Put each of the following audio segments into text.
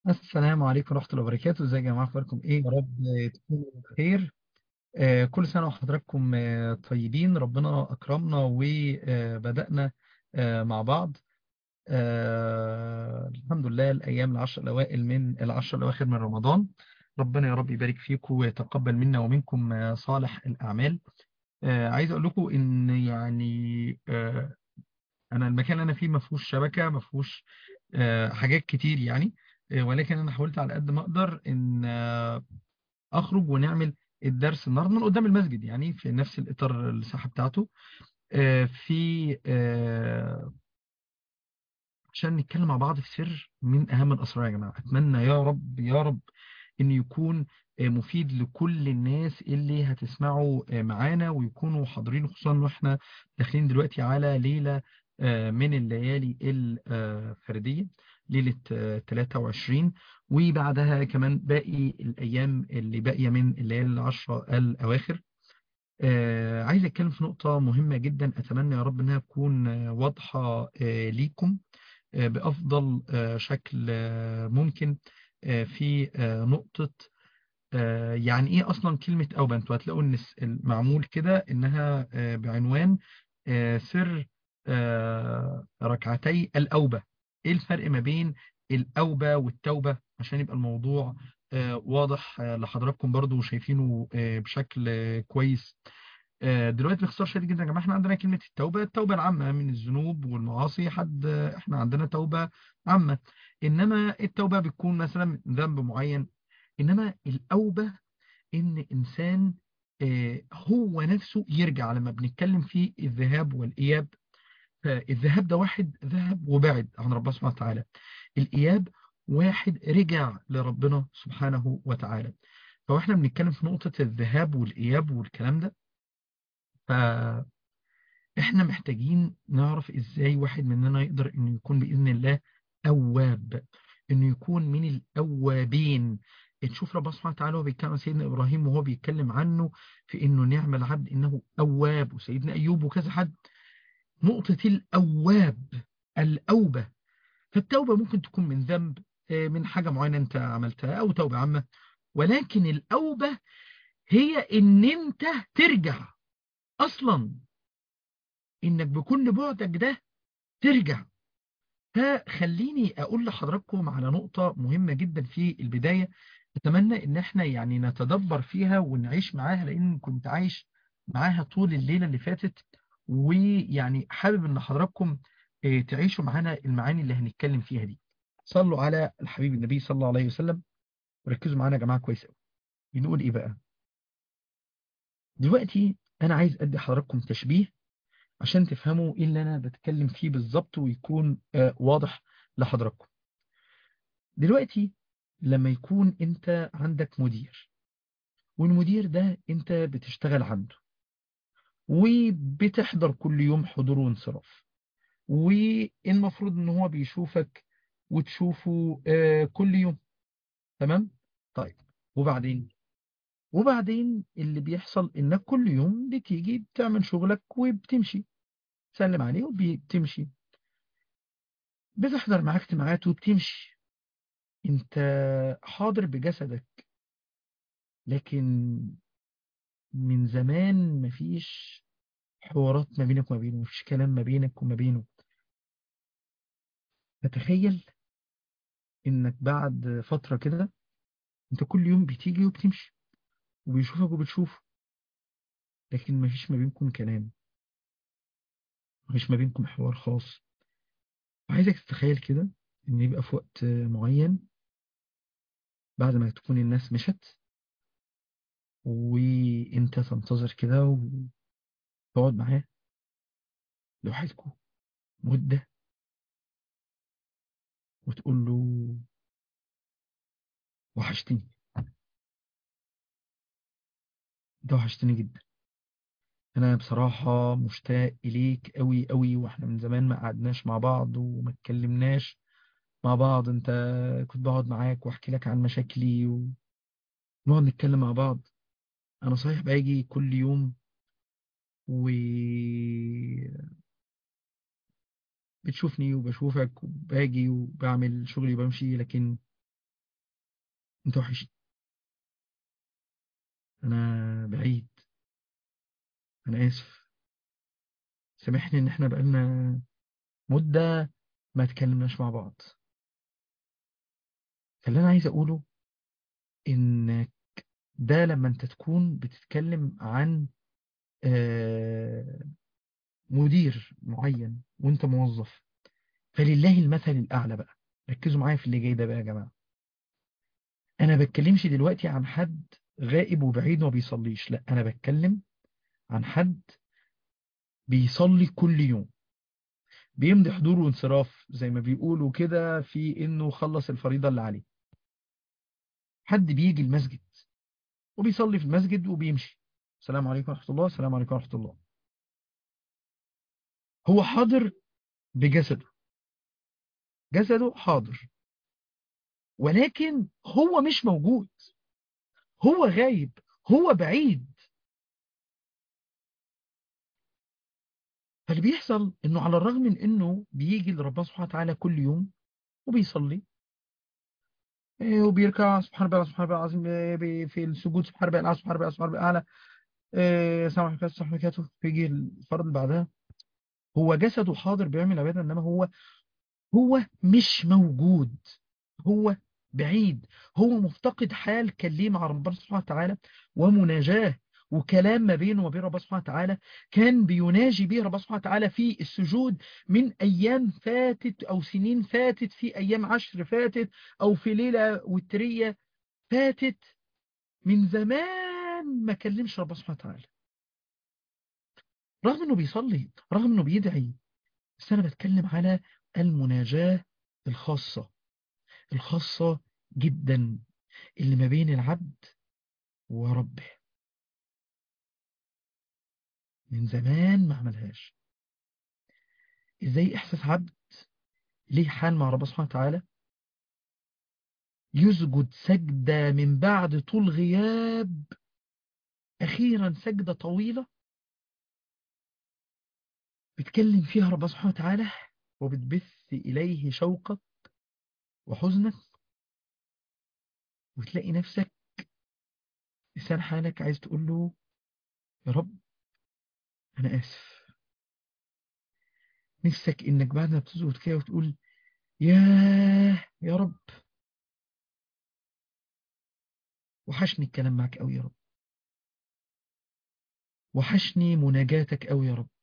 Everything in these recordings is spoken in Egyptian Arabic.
السلام عليكم ورحمة الله وبركاته ازيك يا جماعة اخباركم ايه يا رب تكونوا بخير آه كل سنة وحضراتكم آه طيبين ربنا أكرمنا وبدأنا آه مع بعض آه الحمد لله الأيام العشر الأوائل من العشر الأواخر من رمضان ربنا يا رب يبارك فيكم ويتقبل منا ومنكم آه صالح الأعمال آه عايز أقول لكم إن يعني آه أنا المكان اللي أنا فيه ما فيهوش شبكة ما فيهوش آه حاجات كتير يعني آه، ولكن أنا حاولت على قد ما أقدر إن آه، اخرج ونعمل الدرس النهارده من قدام المسجد يعني في نفس الاطار الساحه بتاعته آه، في آه، عشان نتكلم مع بعض في سر من اهم الاسرار يا جماعه اتمنى يا رب يا رب ان يكون آه، مفيد لكل الناس اللي هتسمعوا آه، معانا ويكونوا حاضرين خصوصا واحنا داخلين دلوقتي على ليله آه، من الليالي الفرديه ليله آه، 23 وبعدها كمان باقي الايام اللي باقيه من الليالي العشره الاواخر آه، عايز اتكلم في نقطه مهمه جدا اتمنى يا رب انها تكون آه، واضحه آه، ليكم آه، بأفضل آه، شكل آه، ممكن آه، في آه، نقطة آه، يعني إيه أصلا كلمة أوبة أنتوا هتلاقوا إن الس- المعمول كده إنها آه، بعنوان آه، سر آه، ركعتي الأوبة إيه الفرق ما بين الأوبة والتوبة عشان يبقى الموضوع آه، واضح آه، لحضراتكم برضو وشايفينه آه، بشكل آه، كويس آه، دلوقتي باختصار شديد جدا يا جماعه احنا عندنا كلمه التوبه التوبه العامه من الذنوب والمعاصي حد آه، احنا عندنا توبه عامه انما التوبه بتكون مثلا من ذنب معين انما الاوبه ان انسان آه، هو نفسه يرجع لما بنتكلم في الذهاب والاياب فالذهاب ده واحد ذهب وبعد عن ربنا سبحانه وتعالى الاياب واحد رجع لربنا سبحانه وتعالى فاحنا بنتكلم في نقطه الذهاب والاياب والكلام ده ف احنا محتاجين نعرف ازاي واحد مننا يقدر انه يكون بإذن الله أواب انه يكون من الأوابين نشوف ربنا سبحانه وتعالى وهو بيتكلم عن سيدنا إبراهيم وهو بيتكلم عنه في انه نعم العبد انه أواب وسيدنا أيوب وكذا حد نقطة الأواب الأوبة فالتوبة ممكن تكون من ذنب آه، من حاجة معينة انت عملتها او توبة عامة ولكن الأوبة هي ان انت ترجع اصلا انك بكل بعدك ده ترجع فخليني اقول لحضراتكم على نقطة مهمة جدا في البداية اتمنى ان احنا يعني نتدبر فيها ونعيش معاها لان كنت عايش معاها طول الليلة اللي فاتت ويعني حابب ان حضراتكم آه، تعيشوا معانا المعاني اللي هنتكلم فيها دي صلوا على الحبيب النبي صلى الله عليه وسلم وركزوا معانا يا جماعة كويس قوي بنقول ايه بقى دلوقتي انا عايز ادي حضراتكم تشبيه عشان تفهموا ايه اللي انا بتكلم فيه بالظبط ويكون آه، واضح لحضراتكم دلوقتي لما يكون انت عندك مدير والمدير ده انت بتشتغل عنده وبتحضر كل يوم حضور وانصراف والمفروض ان هو بيشوفك وتشوفه آه، كل يوم تمام طيب وبعدين وبعدين اللي بيحصل انك كل يوم بتيجي بتعمل شغلك وبتمشي تسلم عليه وبتمشي بتحضر معاه اجتماعات وبتمشي انت حاضر بجسدك لكن من زمان مفيش حوارات ما بينك وما بينه مفيش كلام ما بينك وما بينه فتخيل انك بعد فترة كده انت كل يوم بتيجي وبتمشي وبيشوفك وبتشوفه لكن مفيش ما بينكم كلام مفيش ما بينكم حوار خاص وعايزك تتخيل كده ان يبقى في وقت معين بعد ما تكون الناس مشت وانت تنتظر كده وتقعد معاه لوحدكم مدة وتقول له وحشتني انت وحشتني جدا انا بصراحة مشتاق اليك قوي قوي واحنا من زمان ما قعدناش مع بعض وما اتكلمناش مع بعض انت كنت بقعد معاك واحكي لك عن مشاكلي ونقعد نتكلم مع بعض انا صحيح باجي كل يوم و بتشوفني وبشوفك وباجي وبعمل شغلي وبمشي لكن انت وحشني انا بعيد انا اسف سامحني ان احنا بقالنا مدة ما تكلمناش مع بعض فاللي انا عايز اقوله انك ده لما انت تكون بتتكلم عن آه، مدير معين وانت موظف فلله المثل الاعلى بقى ركزوا معايا في اللي جاي ده بقى يا جماعة انا بتكلمش دلوقتي عن حد غائب وبعيد وما بيصليش لا انا بتكلم عن حد بيصلي كل يوم بيمضي حضور وانصراف زي ما بيقولوا كده في انه خلص الفريضة اللي عليه حد بيجي المسجد وبيصلي في المسجد وبيمشي السلام عليكم ورحمة الله السلام عليكم ورحمة الله هو حاضر بجسده جسده حاضر ولكن هو مش موجود هو غايب هو بعيد فاللي بيحصل انه على الرغم من انه بيجي لربنا سبحانه وتعالى كل يوم وبيصلي إيه، وبيركع سبحان ربي سبحان ربي العظيم إيه، بي- في السجود سبحان ربي الاعلى سبحان ربي سبحان ربي الاعلى إيه، سبحان ربي سبحان ربي بيجي الفرض اللي بعدها هو جسده حاضر بيعمل عبادة انما هو هو مش موجود هو بعيد هو مفتقد حال كان ليه مع ربنا سبحانه وتعالى ومناجاه وكلام ما بينه وبين ربنا سبحانه وتعالى كان بيناجي به ربنا سبحانه وتعالى في السجود من أيام فاتت أو سنين فاتت في أيام عشر فاتت أو في ليلة وترية فاتت من زمان ما كلمش ربنا سبحانه وتعالى رغم أنه بيصلي رغم أنه بيدعي بس أنا بتكلم على المناجاة الخاصة الخاصة جدا اللي ما بين العبد وربه من زمان ما عملهاش ازاي احساس عبد ليه حال مع ربنا سبحانه وتعالى يسجد سجدة من بعد طول غياب اخيرا سجدة طويلة بتكلم فيها ربنا سبحانه وتعالى وبتبث اليه شوقك وحزنك وتلاقي نفسك لسان حالك عايز تقول له يا رب انا اسف نفسك انك بعد ما بتسجد كده وتقول ياه يا رب وحشني الكلام معك قوي يا رب وحشني مناجاتك قوي يا رب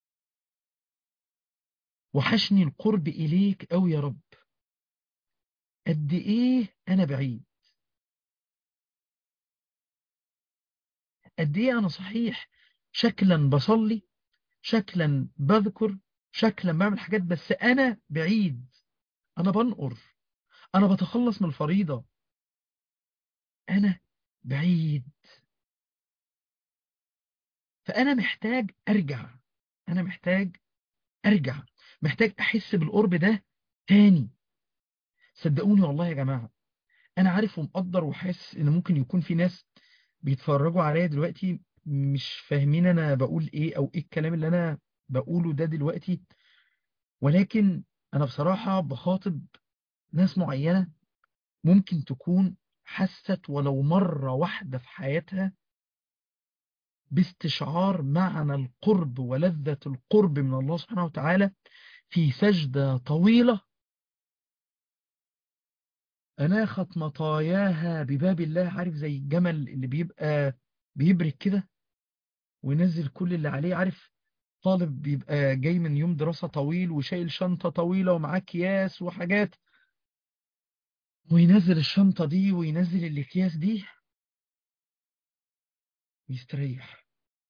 وحشني القرب إليك قوي يا رب قد إيه أنا بعيد قد إيه أنا صحيح شكلا بصلي شكلا بذكر شكلا بعمل حاجات بس أنا بعيد أنا بنقر أنا بتخلص من الفريضة أنا بعيد فأنا محتاج أرجع أنا محتاج أرجع محتاج أحس بالقرب ده تاني صدقوني والله يا جماعة أنا عارف ومقدر وحاسس إن ممكن يكون في ناس بيتفرجوا عليا دلوقتي مش فاهمين أنا بقول إيه أو إيه الكلام اللي أنا بقوله ده دلوقتي ولكن أنا بصراحة بخاطب ناس معينة ممكن تكون حست ولو مرة واحدة في حياتها باستشعار معنى القرب ولذة القرب من الله سبحانه وتعالى في سجدة طويلة أناخت مطاياها بباب الله عارف زي الجمل اللي بيبقى بيبرك كده وينزل كل اللي عليه عارف طالب بيبقى جاي من يوم دراسة طويل وشايل شنطة طويلة ومعاه أكياس وحاجات وينزل الشنطة دي وينزل الأكياس دي ويستريح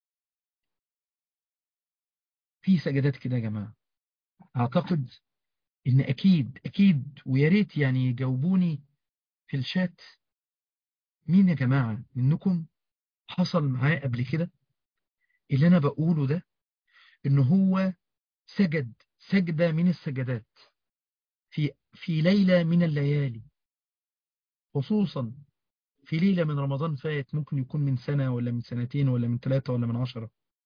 في سجدات كده يا جماعة أعتقد إن أكيد أكيد ويا ريت يعني يجاوبوني في الشات مين يا جماعة منكم حصل معاه قبل كده اللي أنا بقوله ده إن هو سجد سجدة من السجدات في في ليلة من الليالي خصوصا في ليلة من رمضان فات ممكن يكون من سنة ولا من سنتين ولا من ثلاثة ولا من عشرة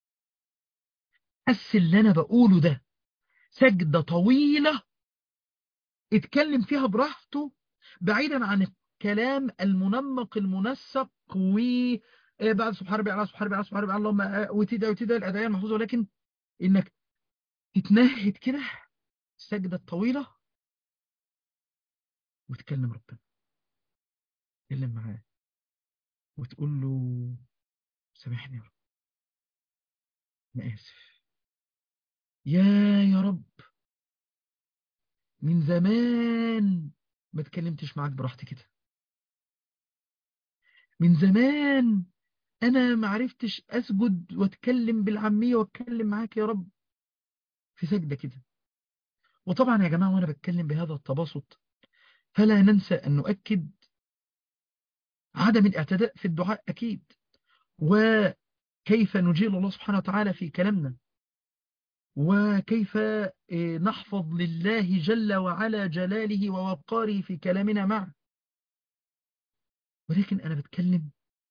بس اللي أنا بقوله ده سجدة طويلة اتكلم فيها براحته بعيدا عن الكلام المنمق المنسق وبعد سبحان ربي على سبحان ربي على سبحان ربي على اللهم وتدعي وتدعي الأدعية المحفوظة ولكن إنك تتمهد كده السجدة الطويلة وتكلم ربنا تكلم معاه وتقول له سامحني يا رب أنا آسف يا يا رب من زمان ما اتكلمتش معاك براحتي كده من زمان انا ما عرفتش اسجد واتكلم بالعاميه واتكلم معاك يا رب في سجده كده وطبعا يا جماعه وانا بتكلم بهذا التباسط فلا ننسى ان نؤكد عدم الاعتداء في الدعاء اكيد وكيف نجيل الله سبحانه وتعالى في كلامنا وكيف نحفظ لله جل وعلا جلاله ووقاره في كلامنا معه ولكن أنا بتكلم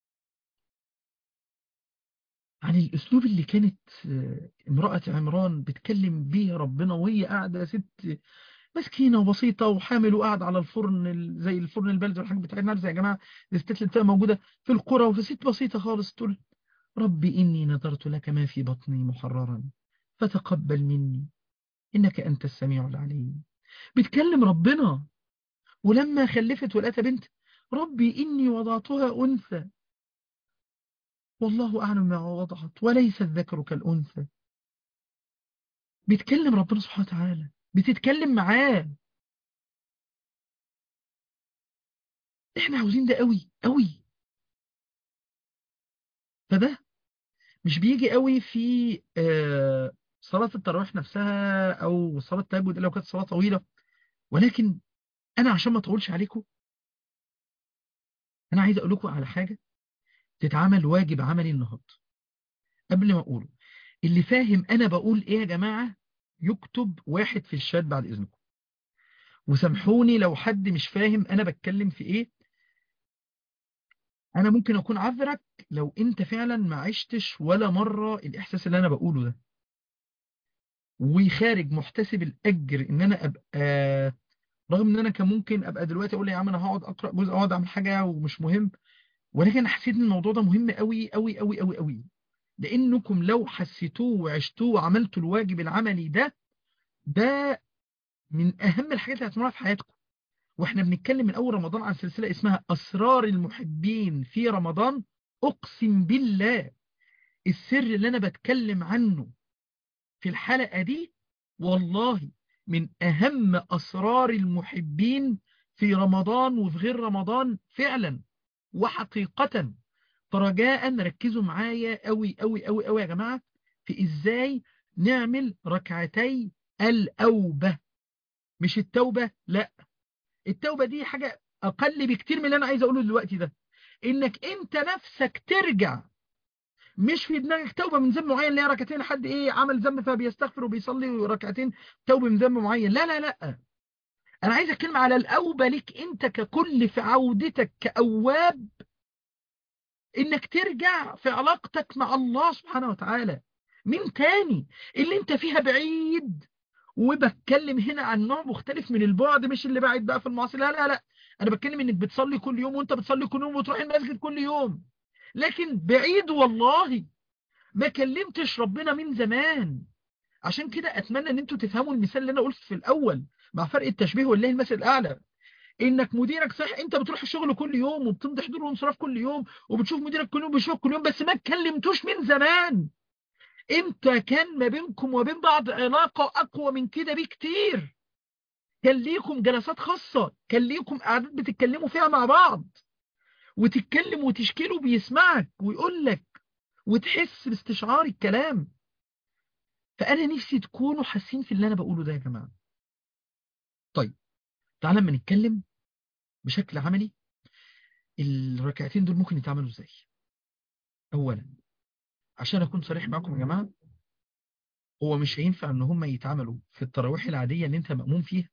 عن الأسلوب اللي كانت امرأة عمران بتكلم بيه ربنا وهي قاعدة ست مسكينة وبسيطة وحامل وقاعد على الفرن زي الفرن البلد والحاجات بتاعتنا عارف يا جماعة الستات اللي بتبقى موجودة في القرى وفي ست بسيطة خالص تقول ربي إني نذرت لك ما في بطني محررا فتقبل مني إنك أنت السميع العليم بتكلم ربنا ولما خلفت ولقتها بنت ربي إني وضعتها أنثى والله أعلم ما وضعت وليس الذكر كالأنثى بتكلم ربنا سبحانه وتعالى بتتكلم معاه احنا عاوزين ده قوي قوي فده مش بيجي قوي في آه صلاة التراويح نفسها أو صلاة التهجد لو كانت صلاة طويلة ولكن أنا عشان ما أطولش عليكم أنا عايز أقول لكم على حاجة تتعمل واجب عملي النهاردة قبل ما أقوله اللي فاهم أنا بقول إيه يا جماعة يكتب واحد في الشات بعد إذنكم وسامحوني لو حد مش فاهم أنا بتكلم في إيه أنا ممكن أكون عذرك لو أنت فعلا ما عشتش ولا مرة الإحساس اللي أنا بقوله ده وخارج محتسب الأجر إن أنا أبقى رغم إن أنا كان ممكن أبقى دلوقتي أقول يا عم أنا هقعد أقرأ جزء أقعد أعمل حاجة ومش مهم ولكن أنا حسيت إن الموضوع ده مهم قوي قوي قوي قوي قوي لأنكم لو حسيتوه وعشتوه وعملتوا الواجب العملي ده ده من أهم الحاجات اللي هتعملوها في حياتكم واحنا بنتكلم من أول رمضان عن سلسلة اسمها أسرار المحبين في رمضان أقسم بالله السر اللي أنا بتكلم عنه في الحلقة دي والله من أهم أسرار المحبين في رمضان وفي غير رمضان فعلا وحقيقة فرجاء ركزوا معايا قوي قوي قوي قوي يا جماعة في إزاي نعمل ركعتي الأوبة مش التوبة لا التوبة دي حاجة أقل بكتير من اللي أنا عايز أقوله دلوقتي ده إنك أنت نفسك ترجع مش في دماغك توبة من ذنب معين اللي هي ركعتين حد إيه عمل ذنب فبيستغفر وبيصلي ركعتين توبة من ذنب معين لا لا لا أنا عايز أتكلم على الأوبة ليك أنت ككل في عودتك كأواب إنك ترجع في علاقتك مع الله سبحانه وتعالى من تاني اللي أنت فيها بعيد وبتكلم هنا عن نوع مختلف من البعد مش اللي بعيد بقى في المعاصي لا لا لا انا بتكلم انك بتصلي كل يوم وانت بتصلي كل يوم وتروح المسجد كل يوم لكن بعيد والله ما كلمتش ربنا من زمان عشان كده اتمنى ان انتوا تفهموا المثال اللي انا قلت في الاول مع فرق التشبيه والله المثل الاعلى انك مديرك صح انت بتروح الشغل كل يوم وبتمضي حضور وانصراف كل يوم وبتشوف مديرك كل يوم بيشوفك كل يوم بس ما اتكلمتوش من زمان انت كان ما بينكم وبين بعض علاقة اقوى من كده بكتير كان ليكم جلسات خاصة كان ليكم قعدات بتتكلموا فيها مع بعض وتتكلم وتشكيله بيسمعك ويقول لك وتحس باستشعار الكلام فأنا نفسي تكونوا حاسين في اللي أنا بقوله ده يا جماعة طيب تعالى لما نتكلم بشكل عملي الركعتين دول ممكن يتعملوا ازاي أولا عشان أكون صريح معكم يا جماعة هو مش هينفع ان هم يتعملوا في التراويح العادية اللي انت مأموم فيها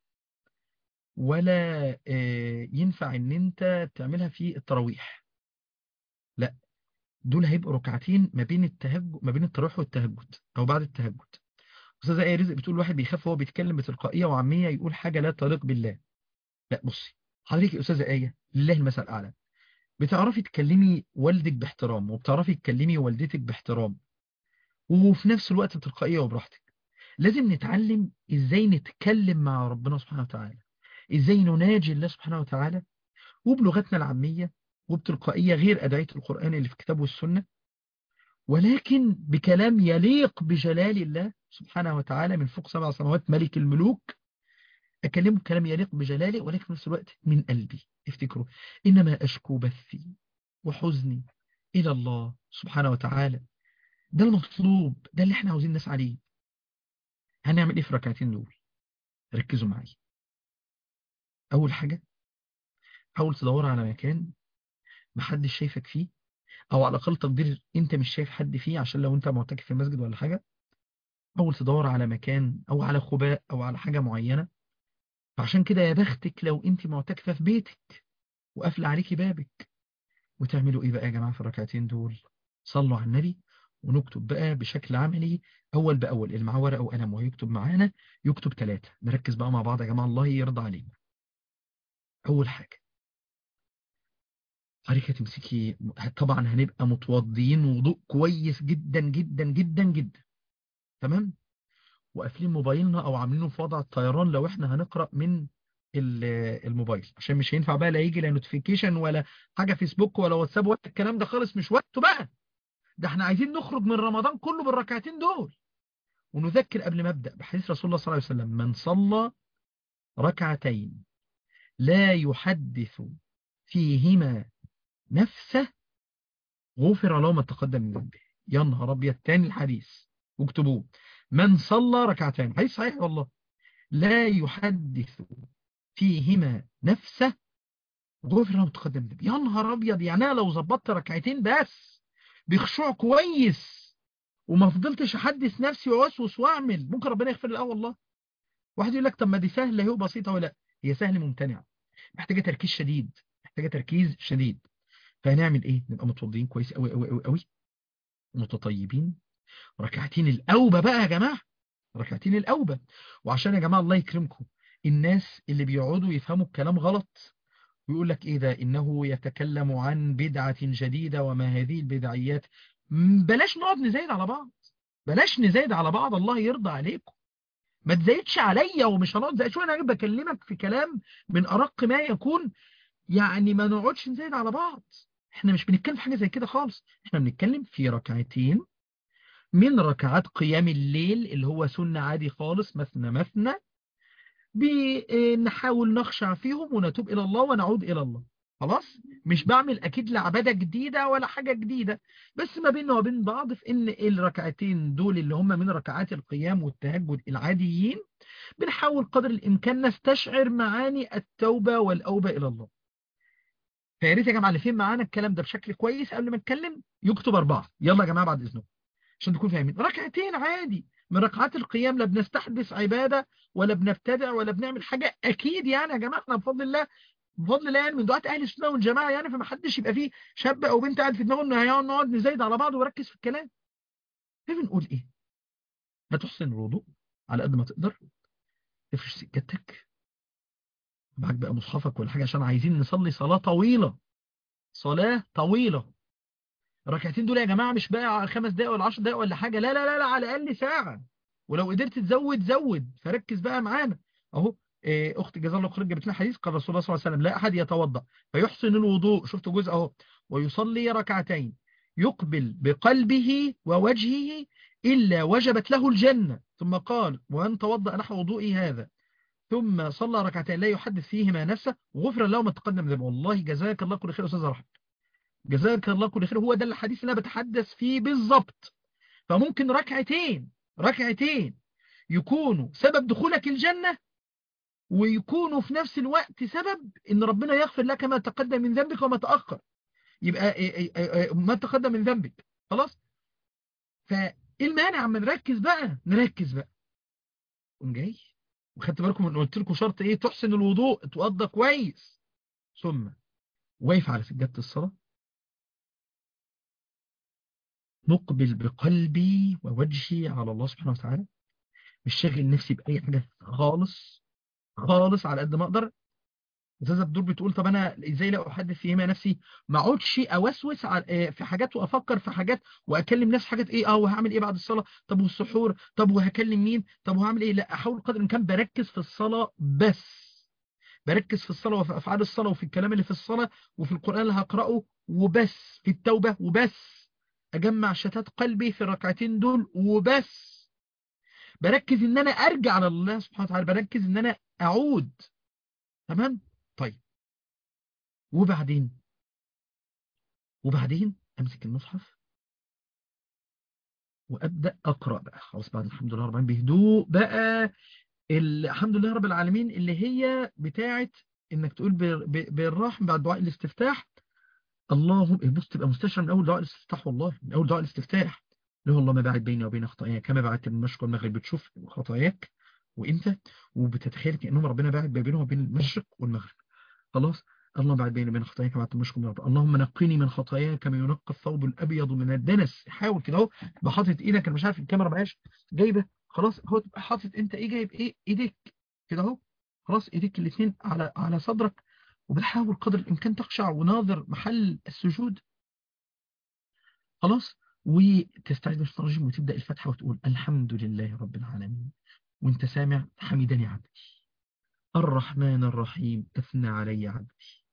ولا ينفع ان انت تعملها في التراويح لا دول هيبقوا ركعتين ما بين التهجد ما بين التراويح والتهجد او بعد التهجد استاذه ايه رزق بتقول واحد بيخاف وهو بيتكلم بتلقائيه وعاميه يقول حاجه لا تليق بالله لا بصي حضرتك يا أستاذة آية لله المثل الأعلى بتعرفي تكلمي والدك باحترام وبتعرفي تكلمي والدتك باحترام وفي نفس الوقت تلقائية وبراحتك لازم نتعلم ازاي نتكلم مع ربنا سبحانه وتعالى ازاي نناجي الله سبحانه وتعالى وبلغتنا العامية وبتلقائية غير أدعية القرآن اللي في كتابه والسنة ولكن بكلام يليق بجلال الله سبحانه وتعالى من فوق سبع سماوات ملك الملوك أكلمه كلام يليق بجلاله ولكن في نفس الوقت من قلبي افتكروا إنما أشكو بثي وحزني إلى الله سبحانه وتعالى ده المطلوب ده اللي احنا عاوزين نسعى عليه هنعمل ايه في ركعتين دول ركزوا معايا اول حاجة حاول تدور على مكان محدش شايفك فيه او على الاقل تقدير انت مش شايف حد فيه عشان لو انت معتكف في المسجد ولا حاجة حاول تدور على مكان او على خباء او على حاجة معينة فعشان كده يا بختك لو انت معتكفة في بيتك وقافله عليكي بابك وتعملوا ايه بقى يا جماعة في الركعتين دول صلوا على النبي ونكتب بقى بشكل عملي أول بأول اللي معاه ورقة وقلم وهيكتب معانا يكتب ثلاثة نركز بقى مع بعض يا جماعة الله يرضى علينا أول حاجة حضرتك تمسكي طبعا هنبقى متوضيين وضوء كويس جدا جدا جدا جدا تمام وقافلين موبايلنا او عاملينه في وضع الطيران لو احنا هنقرأ من الموبايل عشان مش هينفع بقى لا يجي لا نوتيفيكيشن ولا حاجة فيسبوك ولا واتساب ولا الكلام ده خالص مش وقته بقى ده احنا عايزين نخرج من رمضان كله بالركعتين دول ونذكر قبل ما ابدا بحديث رسول الله صلى الله عليه وسلم من صلى ركعتين لا يحدث فيهما نفسه غفر له ما تقدم من ذنبه يا نهار ابيض تاني الحديث واكتبوه من صلى ركعتين حديث صحيح والله لا يحدث فيهما نفسه غفر له ما تقدم من ذنبه يا نهار ابيض يعني انا لو ظبطت ركعتين بس بخشوع كويس وما فضلتش احدث نفسي واوسوس واعمل ممكن ربنا يغفر لي اه والله واحد يقول لك طب ما دي سهله اهي بسيطه ولا هي سهل ممتنع محتاجه تركيز شديد محتاجه تركيز شديد فهنعمل ايه نبقى متوضيين كويس قوي قوي قوي قوي متطيبين ركعتين الاوبه بقى يا جماعه ركعتين الاوبه وعشان يا جماعه الله يكرمكم الناس اللي بيقعدوا يفهموا الكلام غلط ويقول لك ايه ده انه يتكلم عن بدعة جديدة وما هذه البدعيات بلاش نقعد نزايد على بعض بلاش نزايد على بعض الله يرضى عليكم ما تزايدش عليا ومش هنقعد زي شو انا بكلمك في كلام من ارق ما يكون يعني ما نقعدش نزايد على بعض احنا مش بنتكلم في حاجة زي كده خالص احنا بنتكلم في ركعتين من ركعات قيام الليل اللي هو سنة عادي خالص مثنى مثنى بنحاول نخشع فيهم ونتوب إلى الله ونعود إلى الله خلاص مش بعمل أكيد لعبادة جديدة ولا حاجة جديدة بس ما بيننا وبين بعض في إن الركعتين دول اللي هم من ركعات القيام والتهجد العاديين بنحاول قدر الإمكان نستشعر معاني التوبة والأوبة إلى الله فيا ريت يا جماعة اللي فين معانا الكلام ده بشكل كويس قبل ما نتكلم يكتب أربعة يلا يا جماعة بعد إذنكم عشان تكونوا فاهمين ركعتين عادي من ركعات القيام لا بنستحدث عبادة ولا بنبتدع ولا بنعمل حاجة أكيد يعني يا جماعة احنا بفضل الله بفضل الله يعني من دعاة أهل السنة والجماعة يعني فما حدش يبقى فيه شاب أو بنت قاعد في دماغه إنه هيقعد نقعد نزايد على بعض وركز في الكلام بنقول إيه؟ هتحسن الوضوء على قد ما تقدر افرش سكتك معاك بقى مصحفك ولا حاجة عشان عايزين نصلي صلاة طويلة صلاة طويلة الركعتين دول يا جماعة مش بقى خمس دقايق ولا 10 دقايق ولا حاجة لا لا لا لا على الأقل ساعة ولو قدرت تزود زود فركز بقى معانا اهو إيه اختي جزاه الله خير جابت لنا حديث قال رسول الله صلى الله عليه وسلم لا احد يتوضا فيحسن الوضوء شفت جزء اهو ويصلي ركعتين يقبل بقلبه ووجهه الا وجبت له الجنه ثم قال وان توضا نحو وضوئي هذا ثم صلى ركعتين لا يحدث فيهما نفسه غفر له ما تقدم ذنبه والله جزاك الله كل خير استاذ رحمه جزاك الله كل خير هو ده الحديث اللي انا بتحدث فيه بالظبط فممكن ركعتين ركعتين يكونوا سبب دخولك الجنة ويكونوا في نفس الوقت سبب ان ربنا يغفر لك ما تقدم من ذنبك وما تأخر يبقى ما تقدم من ذنبك خلاص فايه المانع عم نركز بقى نركز بقى قوم جاي وخدت بالكم ان قلت لكم شرط ايه تحسن الوضوء توضى كويس ثم واقف على سجادة الصلاة مقبل بقلبي ووجهي على الله سبحانه وتعالى مش شاغل نفسي بأي حاجة خالص خالص على قد ما أقدر استاذه بدور بتقول طب انا ازاي لا احدث فيهما نفسي ما اقعدش اوسوس في حاجات وافكر في حاجات واكلم نفسي حاجات ايه اه وهعمل ايه بعد الصلاه طب والسحور طب وهكلم مين طب وهعمل ايه لا احاول قدر الامكان بركز في الصلاه بس بركز في الصلاه وفي افعال الصلاه وفي الكلام اللي في الصلاه وفي القران اللي هقراه وبس في التوبه وبس اجمع شتات قلبي في الركعتين دول وبس بركز ان انا ارجع لله سبحانه وتعالى بركز ان انا اعود تمام طيب وبعدين وبعدين امسك المصحف وابدا اقرا بقى خلاص بعد الحمد لله رب العالمين بهدوء بقى الحمد لله رب العالمين اللي هي بتاعه انك تقول بالرحم بعد دعاء الاستفتاح اللهم بص تبقى مستشعر من اول دعاء الاستفتاح والله من اول دعاء الاستفتاح اللي هو اللهم باعد بيني وبين خطاياي كما بعدت من المشرق والمغرب بتشوف خطاياك وانت وبتتخيل كانهم ربنا باعد بينهم وبين المشرق والمغرب خلاص اللهم بعد بيني وبين خطاياك بعد المشرق والمغرب اللهم نقني من خطاياي كما ينقى الثوب الابيض من الدنس حاول كده اهو بحاطط ايدك انا مش عارف الكاميرا معاش جايبه خلاص هو تبقى حاطط انت ايه جايب ايه ايديك كده اهو خلاص ايديك الاثنين على على صدرك وبتحاول قدر الامكان تخشع وناظر محل السجود خلاص وتستعيذ من الشيطان الرجيم وتبدا الفتحه وتقول الحمد لله رب العالمين وانت سامع حمدني عبدي الرحمن الرحيم اثنى علي عبدي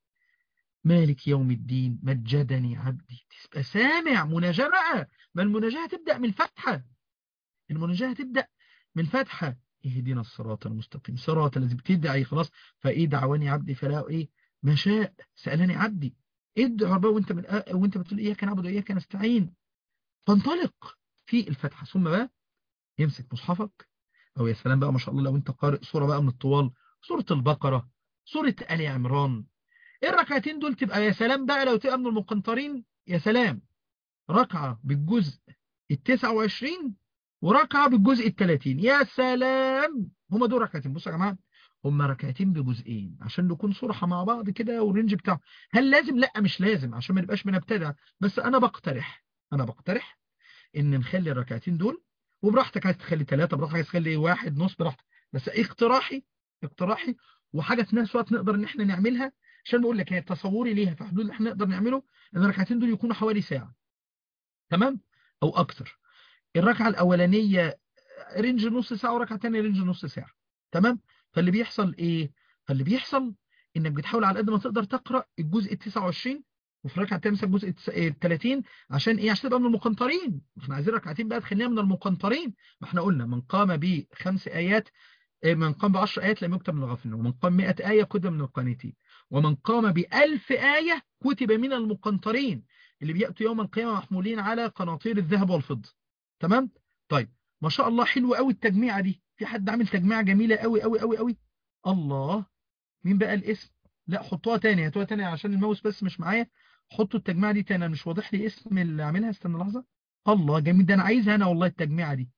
مالك يوم الدين مجدني عبدي تبقى سامع مناجاة بقى ما المناجاة هتبدأ من الفتحة المناجاة هتبدأ من الفتحة اهدنا الصراط المستقيم صراط الذي بتدعي خلاص فايه دعواني عبدي فلا ايه ما شاء سألني عبدي ادعوا بقى وانت من وانت بتقول اياك نعبد واياك نستعين فانطلق في الفتحة ثم بقى يمسك مصحفك او يا سلام بقى ما شاء الله لو انت قارئ سورة بقى من الطوال سورة البقرة سورة آل عمران الركعتين دول تبقى يا سلام بقى لو تبقى من المقنطرين يا سلام ركعة بالجزء التسعة وعشرين وركعة بالجزء التلاتين يا سلام هما دول ركعتين بصوا يا جماعة هما ركعتين بجزئين عشان نكون صرحة مع بعض كده والرينج بتاعه هل لازم لا مش لازم عشان ما نبقاش بنبتدع بس انا بقترح انا بقترح ان نخلي الركعتين دول وبراحتك عايز تخلي ثلاثة براحتك عايز تخلي واحد نص براحتك بس اقتراحي اقتراحي وحاجة في نفس الوقت نقدر ان احنا نعملها عشان بقول لك هي تصوري ليها في حدود اللي احنا نقدر نعمله ان الركعتين دول يكونوا حوالي ساعة تمام او اكتر الركعة الاولانية رينج نص ساعة وركعة ثانيه رينج نص ساعة تمام فاللي بيحصل ايه فاللي بيحصل انك بتحاول على قد ما تقدر تقرأ الجزء ال 29 وفي الركعه الثانيه تمسك جزء ال 30 عشان ايه عشان تبقى من المقنطرين احنا عايزين ركعتين بقى تخليها من المقنطرين ما احنا قلنا من قام بخمس ايات من قام ب 10 ايات لم يكتب من الغافلين ومن قام 100 ايه كتب من القانتين ومن قام ب 1000 ايه كتب من المقنطرين اللي بياتوا يوم القيامه محمولين على قناطير الذهب والفضه تمام طيب ما شاء الله حلوه قوي التجميعه دي في حد عامل تجميعه جميله قوي قوي قوي قوي الله مين بقى الاسم لا حطوها تاني هاتوها تاني عشان الماوس بس مش معايا حطوا التجميعه دي تاني مش واضح لي اسم اللي عاملها استنى لحظه الله جميل ده انا عايزها انا والله التجميعه دي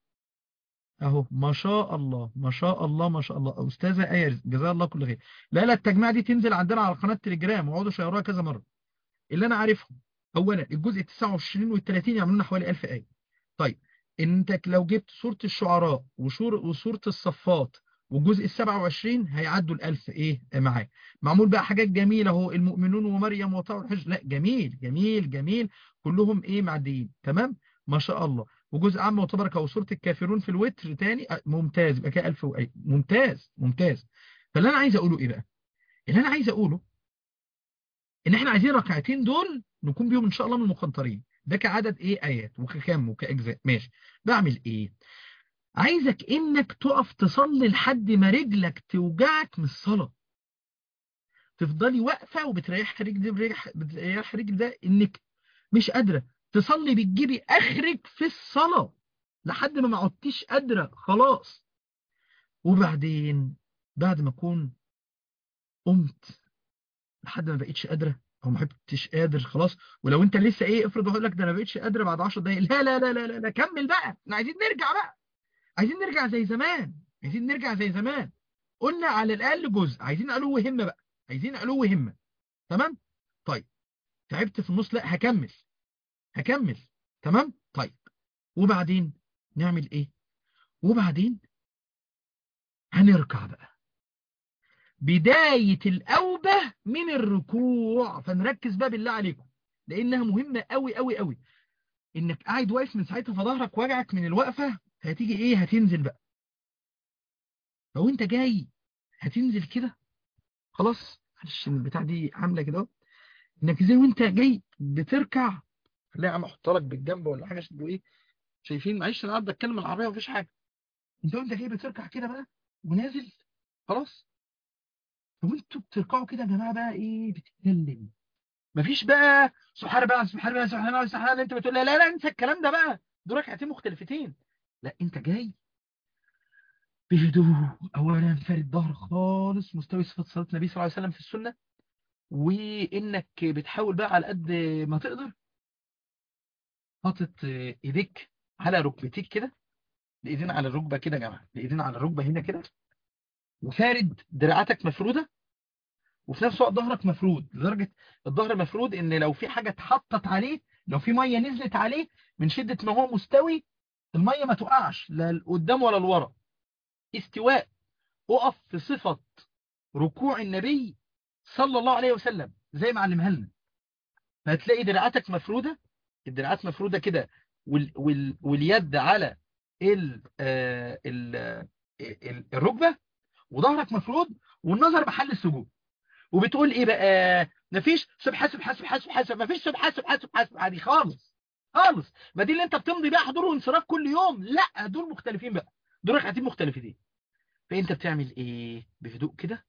اهو ما شاء الله ما شاء الله ما شاء الله استاذه ايه جزاها الله كل خير لا لا التجميعه دي تنزل عندنا على قناه تليجرام واقعدوا شيروها كذا مره اللي انا عارفهم اولا الجزء 29 وال 30 يعملوا لنا حوالي 1000 ايه طيب انت لو جبت سوره الشعراء وسوره الصفات والجزء ال 27 هيعدوا ال 1000 ايه معاه معمول بقى حاجات جميله اهو المؤمنون ومريم وطاع الحج لا جميل جميل جميل كلهم ايه معديين تمام ما شاء الله وجزء عام وتبارك وسوره الكافرون في الوتر تاني ممتاز يبقى كده 1000 وايه ممتاز ممتاز فاللي انا عايز اقوله ايه بقى اللي انا عايز اقوله ان احنا عايزين ركعتين دول نكون بيهم ان شاء الله من المقنطرين ده كعدد ايه ايات وككم وكاجزاء ماشي بعمل ايه عايزك انك تقف تصلي لحد ما رجلك توجعك من الصلاة تفضلي واقفة وبتريح رجل بتريح, بتريح رجل ده انك مش قادرة تصلي بتجيبي اخرك في الصلاة لحد ما ما عدتيش قادرة خلاص وبعدين بعد ما اكون قمت لحد ما بقيتش قادرة او ما بقيتش قادر خلاص ولو انت لسه ايه افرض اقول لك ده انا بقيتش قادرة بعد 10 دقايق لا لا لا لا لا كمل بقى احنا عايزين نرجع بقى عايزين نرجع زي زمان عايزين نرجع زي زمان قلنا على الأقل جزء عايزين علو همة بقى عايزين علو همة تمام طيب تعبت في النص لا هكمل هكمل تمام طيب وبعدين نعمل ايه وبعدين هنركع بقى بداية الأوبة من الركوع فنركز بقى بالله عليكم لأنها مهمة قوي قوي قوي إنك قاعد واقف من ساعتها فظهرك وجعك من الوقفة هتيجي إيه هتنزل بقى لو أنت جاي هتنزل كده خلاص معلش البتاع دي عاملة كده إنك زي وأنت جاي بتركع لا يا عم أحط لك بالجنب ولا حاجة عشان تبقوا إيه شايفين معلش أنا قاعد بتكلم العربية ومفيش حاجة أنت وأنت جاي بتركع كده بقى ونازل خلاص وانتوا بتركعوا كده يا جماعه بقى ايه بتتكلم مفيش بقى سبحان الله سبحان الله سبحان الله سبحان الله انت بتقول لا لا لا انسى الكلام ده بقى دول ركعتين مختلفتين لا انت جاي بهدوء اولا فارد ظهر خالص مستوي صفات صلاه النبي صلى الله عليه وسلم في السنه وانك بتحاول بقى على قد ما تقدر حاطط ايديك على ركبتيك كده الايدين على الركبه كده يا جماعه الايدين على الركبه هنا كده وفارد دراعاتك مفروده وفي نفس الوقت ظهرك مفرود لدرجه الظهر مفرود ان لو في حاجه اتحطت عليه لو في ميه نزلت عليه من شده ما هو مستوي الميه ما تقعش لا لقدام ولا لورا استواء اقف في صفه ركوع النبي صلى الله عليه وسلم زي ما علمها لنا فهتلاقي دراعاتك مفروده الدراعات مفروده كده وال وال واليد على ال ال ال الركبه وظهرك مفروض والنظر محل السجود وبتقول ايه بقى مفيش سبحان سبحان سبحان سبحان مفيش سبحان سبحان سبحان سبحان دي خالص خالص ما دي اللي انت بتمضي بقى حضور وانصراف كل يوم لا دول مختلفين بقى دول ركعتين مختلفتين فانت بتعمل ايه بهدوء كده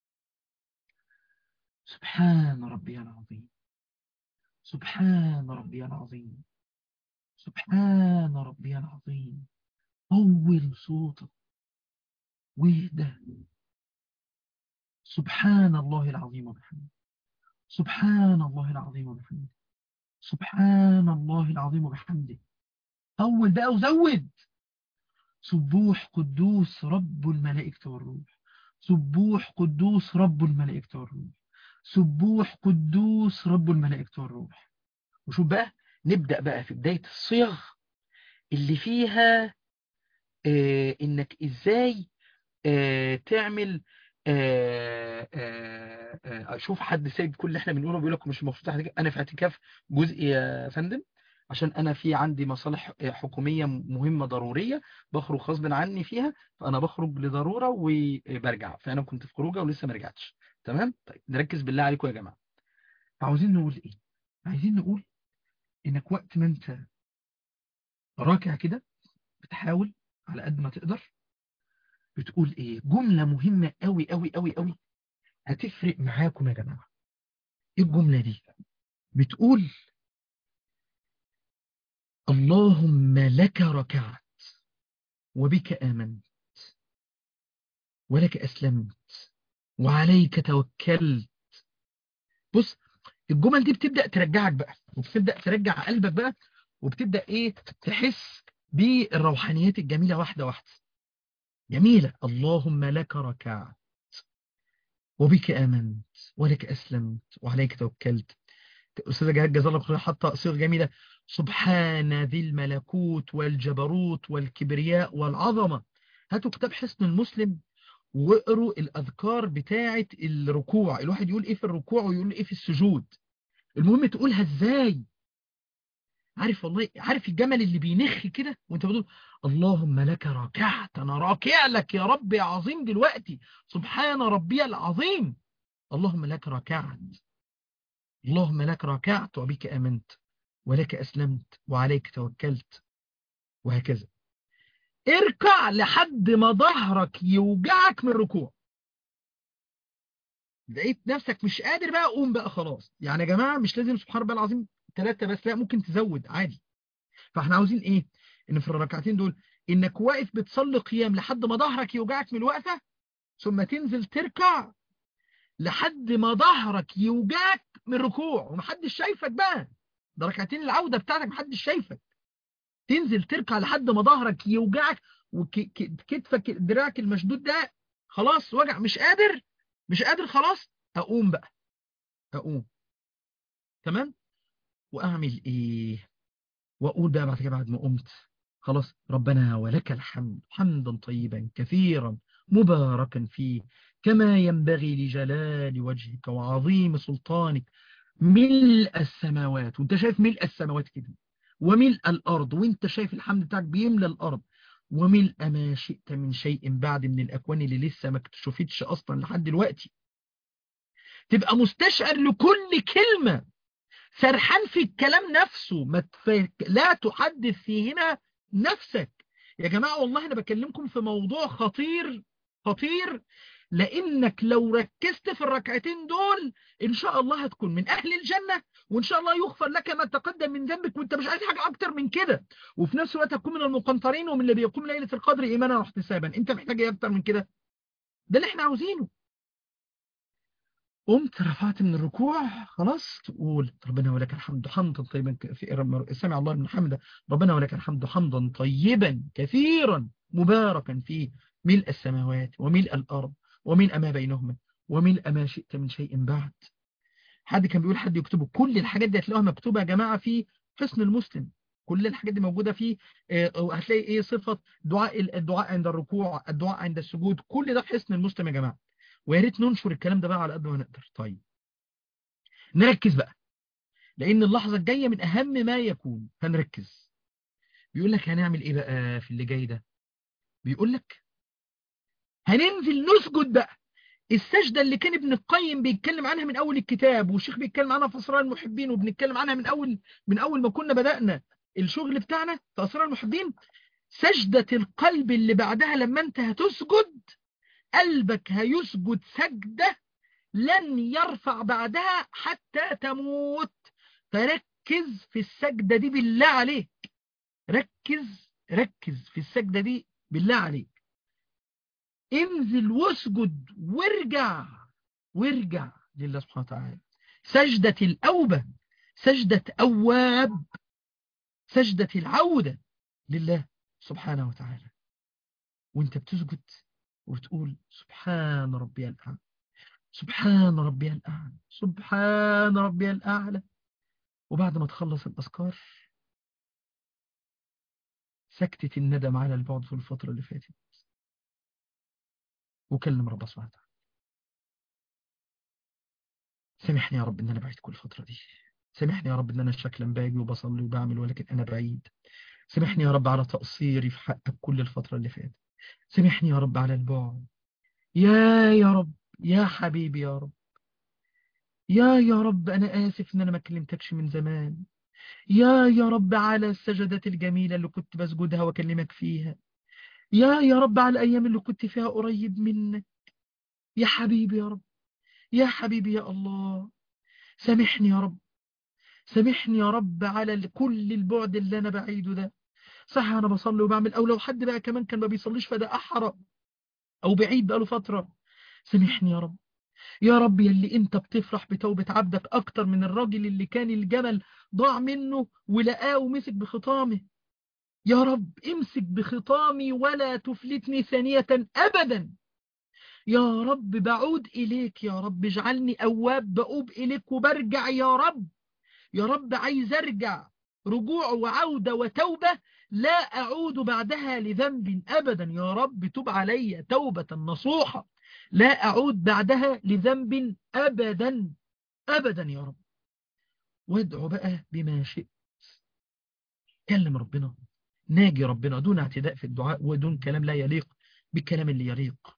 سبحان ربي العظيم سبحان ربي العظيم سبحان ربي العظيم طول صوتك واهدى سبحان الله العظيم وبحمده سبحان الله العظيم وبحمده سبحان الله العظيم وبحمده طول بقى وزود سبوح قدوس رب الملائكة والروح سبوح قدوس رب الملائكة والروح سبوح قدوس رب الملائكة والروح وشوف بقى نبدأ بقى في بداية الصيغ اللي فيها آه انك ازاي آه تعمل آه آه آه اشوف حد سايب كل اللي احنا بنقوله بيقول لك مش مبسوط انا في اعتكاف جزء يا فندم عشان انا في عندي مصالح حكوميه مهمه ضروريه بخرج غصب عني فيها فانا بخرج لضروره وبرجع فانا كنت في خروجه ولسه ما رجعتش تمام طيب نركز بالله عليكم يا جماعه عاوزين نقول ايه عايزين نقول انك وقت ما انت راكع كده بتحاول على قد ما تقدر بتقول ايه جملة مهمة قوي قوي قوي قوي هتفرق معاكم يا جماعة ايه الجملة دي بتقول اللهم لك ركعت وبك آمنت ولك أسلمت وعليك توكلت بص الجمل دي بتبدأ ترجعك بقى وبتبدأ ترجع قلبك بقى وبتبدأ ايه تحس بالروحانيات الجميلة واحدة واحدة جميلة اللهم لك ركعت وبك آمنت ولك أسلمت وعليك توكلت أستاذة جهاد جزا الله خير حاطة صيغ جميلة سبحان ذي الملكوت والجبروت والكبرياء والعظمة هاتوا كتاب حسن المسلم واقروا الأذكار بتاعة الركوع الواحد يقول إيه في الركوع ويقول إيه في السجود المهم تقولها إزاي عارف والله عارف الجمل اللي بينخ كده وانت بتقول اللهم لك ركعت انا راكع لك يا رب يا عظيم دلوقتي سبحان ربي العظيم اللهم لك ركعت اللهم لك ركعت وبك امنت ولك اسلمت وعليك توكلت وهكذا اركع لحد ما ظهرك يوجعك من الركوع لقيت نفسك مش قادر بقى قوم بقى خلاص يعني يا جماعه مش لازم سبحان ربي العظيم ثلاثة بس لا ممكن تزود عادي فاحنا عاوزين ايه ان في الركعتين دول انك واقف بتصلي قيام لحد ما ظهرك يوجعك من الوقفة ثم تنزل تركع لحد ما ظهرك يوجعك من الركوع ومحدش شايفك بقى ده ركعتين العودة بتاعتك محدش شايفك تنزل تركع لحد ما ظهرك يوجعك وكتفك دراعك المشدود ده خلاص وجع مش قادر مش قادر خلاص اقوم بقى اقوم تمام واعمل ايه واقول بقى بعد كده بعد ما قمت خلاص ربنا ولك الحمد حمدا طيبا كثيرا مباركا فيه كما ينبغي لجلال وجهك وعظيم سلطانك ملء السماوات وانت شايف ملء السماوات كده وملء الأرض وانت شايف الحمد بتاعك بيملى الأرض وملء ما شئت من شيء بعد من الأكوان اللي لسه ما اكتشفتش أصلا لحد دلوقتي تبقى مستشعر لكل كلمة سرحان في الكلام نفسه ما تف... لا تحدث في هنا نفسك يا جماعة والله أنا بكلمكم في موضوع خطير خطير لأنك لو ركزت في الركعتين دول إن شاء الله هتكون من أهل الجنة وإن شاء الله يغفر لك ما تقدم من ذنبك وإنت مش عايز حاجة أكتر من كده وفي نفس الوقت هتكون من المقنطرين ومن اللي بيقوم ليلة القدر إيمانا واحتسابا أنت محتاج إيه أكتر من كده ده اللي إحنا عاوزينه قمت رفعت من الركوع خلاص تقول ربنا ولك الحمد حمدا طيبا كثيرا سمع الله من حمده ربنا ولك الحمد حمدا طيبا كثيرا مباركا فيه ملء السماوات وملء الأرض وملء ما بينهما وملء ما شئت من شيء بعد حد كان بيقول حد يكتبه كل الحاجات دي هتلاقوها مكتوبة يا جماعة في حسن المسلم كل الحاجات دي موجودة فيه هتلاقي ايه صفة دعاء الدعاء عند الركوع الدعاء عند السجود كل ده في حسن المسلم يا جماعة ويا ريت ننشر الكلام ده بقى على قد ما نقدر طيب نركز بقى لان اللحظة الجاية من اهم ما يكون هنركز بيقول لك هنعمل ايه بقى في اللي جاي ده بيقول لك هننزل نسجد بقى السجدة اللي كان ابن القيم بيتكلم عنها من أول الكتاب والشيخ بيتكلم عنها في أسرار المحبين وبنتكلم عنها من أول من أول ما كنا بدأنا الشغل بتاعنا في أسرار المحبين سجدة القلب اللي بعدها لما أنت هتسجد قلبك هيسجد سجدة لن يرفع بعدها حتى تموت فركز في السجدة دي بالله عليك ركز ركز في السجدة دي بالله عليك انزل واسجد وارجع وارجع لله سبحانه وتعالى سجدة الأوبة سجدة أواب سجدة العودة لله سبحانه وتعالى وانت بتسجد وتقول سبحان ربي الأعلى سبحان ربي الأعلى سبحان ربي الأعلى وبعد ما تخلص الأذكار سكتة الندم على البعد في الفترة اللي فاتت وكلم ربنا سبحانه وتعالى سامحني يا رب ان انا بعيد كل الفترة دي سامحني يا رب ان انا شكلا باجي وبصلي وبعمل ولكن انا بعيد سامحني يا رب على تقصيري في حقك كل الفترة اللي فاتت سامحني يا رب على البعد يا يا رب يا حبيبي يا رب يا يا رب انا اسف ان انا ما كلمتكش من زمان يا يا رب على السجدات الجميلة اللي كنت بسجدها واكلمك فيها يا يا رب على الأيام اللي كنت فيها قريب منك يا حبيبي يا رب يا حبيبي يا الله سامحني يا رب سامحني يا رب على كل البعد اللي أنا بعيده ده صح أنا بصلي وبعمل أو لو حد بقى كمان كان ما بيصليش فده أحرى أو بعيد بقاله فترة سامحني يا رب يا رب يلي انت بتفرح بتوبة عبدك اكتر من الراجل اللي كان الجمل ضاع منه ولقاه ومسك بخطامه يا رب امسك بخطامي ولا تفلتني ثانية أبدا يا رب بعود إليك يا رب اجعلني أواب بأوب إليك وبرجع يا رب يا رب عايز أرجع رجوع وعودة وتوبة لا أعود بعدها لذنب أبدا يا رب تب علي توبة نصوحة لا أعود بعدها لذنب أبدا أبدا يا رب وادعو بقى بما شئت كلم ربنا ناجي ربنا دون اعتداء في الدعاء ودون كلام لا يليق بالكلام اللي يليق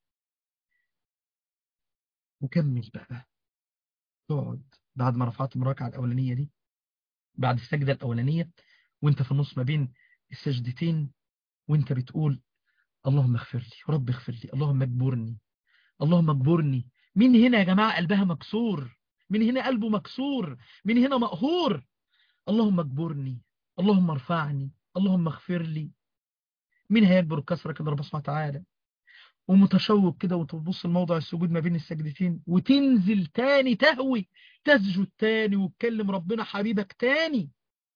وكمل بقى تقعد بعد ما رفعت المراكعة الأولانية دي بعد السجدة الأولانية وانت في النص ما بين السجدتين وانت بتقول اللهم اغفر لي رب اغفر لي اللهم اجبرني اللهم اجبرني مين هنا يا جماعة قلبها مكسور مين هنا قلبه مكسور مين هنا مقهور اللهم اجبرني اللهم ارفعني اللهم اغفر لي مين هيكبر الكسرة كده رب سبحانه وتعالى ومتشوق كده وتبص الموضع السجود ما بين السجدتين وتنزل تاني تهوي تسجد تاني وتكلم ربنا حبيبك تاني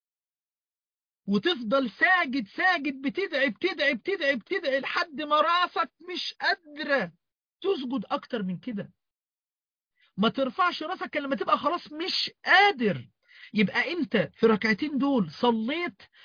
وتفضل ساجد ساجد بتدعي بتدعي بتدعي بتدعي لحد ما راسك مش قادرة تسجد أكتر من كده ما ترفعش راسك لما تبقى خلاص مش قادر يبقى انت في ركعتين دول صليت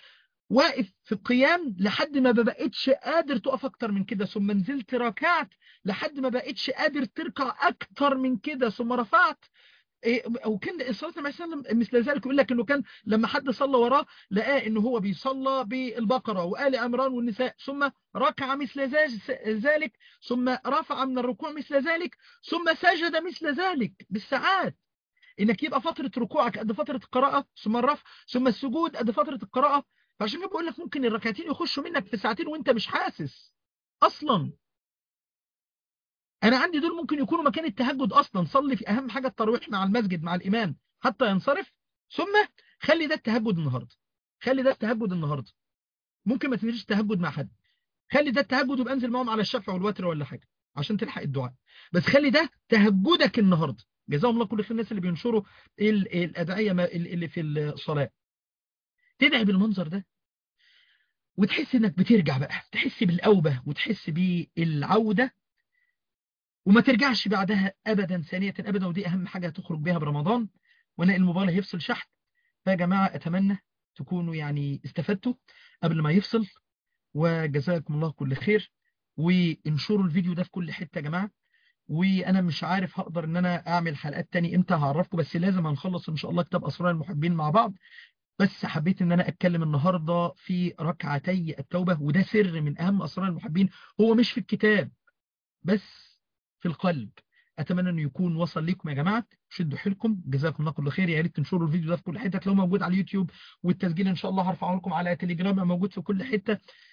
واقف في القيام لحد ما بقتش قادر تقف اكتر من كده ثم نزلت ركعت لحد ما بقتش قادر تركع اكتر من كده ثم رفعت وكان صلاه النبي صلى الله عليه وسلم مثل ذلك يقول لك انه كان لما حد صلى وراه لقاه انه هو بيصلى بالبقره وآل عمران والنساء ثم ركع مثل ذلك ثم رفع من الركوع مثل ذلك ثم سجد مثل ذلك بالساعات انك يبقى فتره ركوعك قد فتره القراءه ثم الرفع ثم السجود قد فتره القراءه فعشان كده بقول لك ممكن الركعتين يخشوا منك في ساعتين وانت مش حاسس اصلا انا عندي دول ممكن يكونوا مكان التهجد اصلا صلي في اهم حاجه التراويح مع المسجد مع الامام حتى ينصرف ثم خلي ده التهجد النهارده خلي ده التهجد النهارده ممكن ما تنزلش تهجد مع حد خلي ده التهجد وابقى انزل معاهم على الشفع والوتر ولا حاجه عشان تلحق الدعاء بس خلي ده تهجدك النهارده جزاهم الله كل خير الناس اللي بينشروا الادعيه اللي في الصلاه تدعي بالمنظر ده وتحس انك بترجع بقى تحس بالاوبه وتحس بالعوده وما ترجعش بعدها ابدا ثانيه ابدا ودي اهم حاجه هتخرج بيها برمضان وانا الموبايل هيفصل شحن فيا جماعه اتمنى تكونوا يعني استفدتوا قبل ما يفصل وجزاكم الله كل خير وانشروا الفيديو ده في كل حته يا جماعه وانا مش عارف هقدر ان انا اعمل حلقات تاني امتى هعرفكم بس لازم هنخلص ان شاء الله كتاب اسرار المحبين مع بعض بس حبيت ان انا اتكلم النهارده في ركعتي التوبه وده سر من اهم اسرار المحبين هو مش في الكتاب بس في القلب اتمنى انه يكون وصل لكم يا جماعه شدوا حيلكم جزاكم الله كل خير يا ريت تنشروا الفيديو ده في كل حته لو موجود على اليوتيوب والتسجيل ان شاء الله هرفعه لكم على تليجرام موجود في كل حته